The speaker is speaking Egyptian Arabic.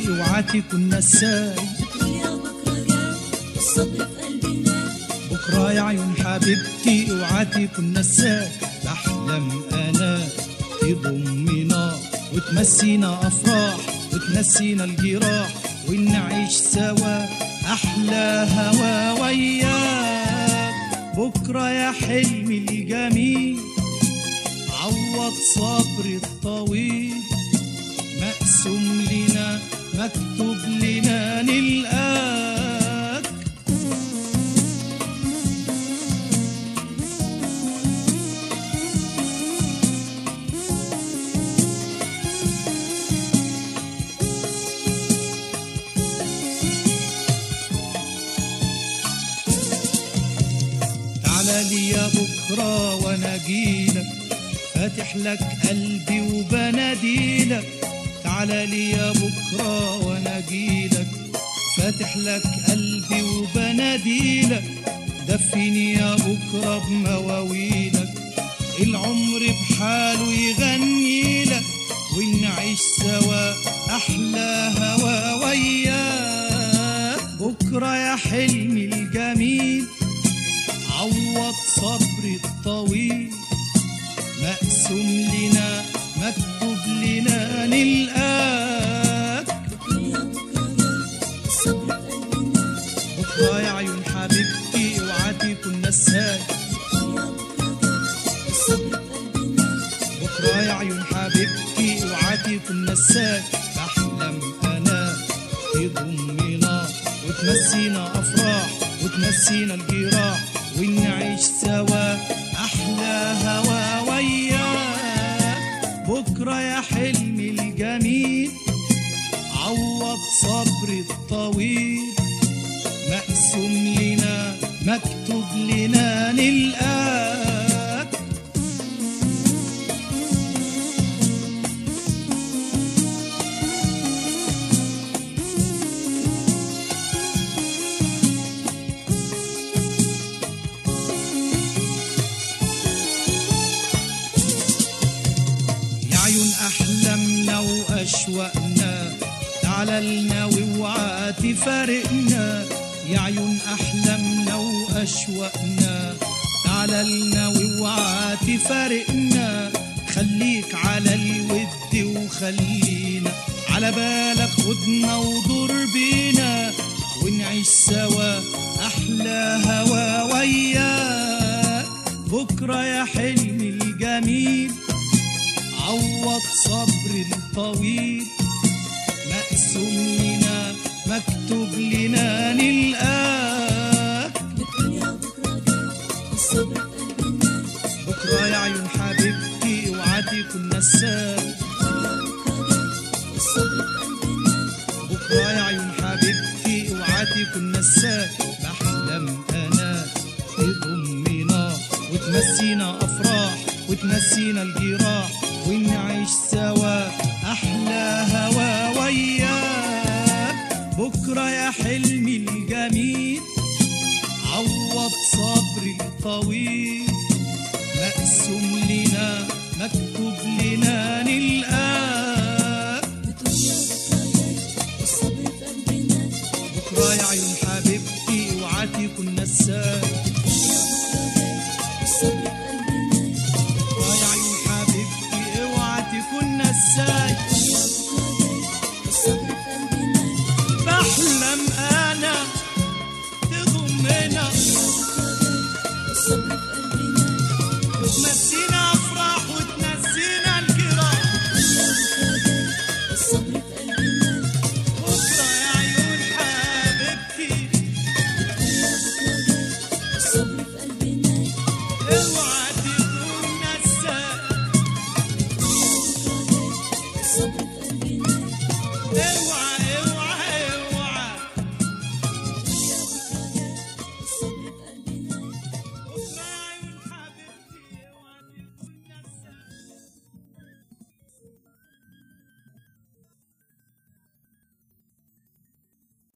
تبكي اوعى تكون نساي يا بكرة جاي الصبر في قلبنا بكرة يا عيون حبيبتي اوعى تكون نساي بحلم انا تضمنا وتمسينا افراح وتنسينا الجراح ونعيش سوا احلى هوا وياك بكرة يا حلمي الجميل عوض صبري الطويل مقسوم لنا مكتوب لنا نلقاك تعالى لي يا بكرة وانا جيلك فاتح لك قلبي وبناديلك تعالى لي يا بكرة وانا جيلك فاتح لك قلبي وبناديلك دفيني يا بكرة بمواويلك العمر بحاله يغني لك ونعيش سوا احلى هوا وياك بكرة يا حلمي الجميل عوض صبري الطويل مقسوم لنا مكتوب لنا نلقاك يا بكرة جاي الصبر في قلبنا بكرة يا عيون حبيبتي اوعى تكون نساك يا بكرة جاي الصبر في قلبنا بكرة يا عيون حبيبتي اوعى تكون نساك بحلم انا تضمنا وتنسينا افراح وتنسينا الجراح ونعيش سوا احلى هوا وياك بكرة يا حلمي الجميل عوض صبري الطويل مقسوم لنا مكتوب لنا نلقاك يا عيون احلامنا واشواقنا تعالى لنا واوعى تفارقنا يا عيون احلامنا واشواقنا تعالى لنا واوعى تفارقنا خليك على الود وخلينا على بالك خدنا ودور بينا ونعيش سوا احلى هوا وياك بكره يا حلمي الجميل عوض صبري الطويل مقسوم لنا مكتوب لنا نلقاك بكرة يا بكرة جاي الصبر في قلبنا بكرة يا عيون حبيبتي اوعى تكون نساك الصبر في قلبنا بكرة يا عيون حبيبتي اوعى تكون نساك بحلم انا تضمنا وتنسينا افراح وتنسينا الجراح ونعيش سوا احلى هوا وياك بكرة يا حلمي الجميل عوض صبري الطويل مقسوم لنا مكتوب لنا نلقاك بكرة يا بكرة جاي الصبر في قلبنا بكرة يا عيون حبيبتي اوعى تكون نساك الصبر في قلبنا بكرة يا عيون حبيبتي اوعى تكون نساك الصبر في قلبنا بحلم انا تضمنا الصبر في قلبنا ما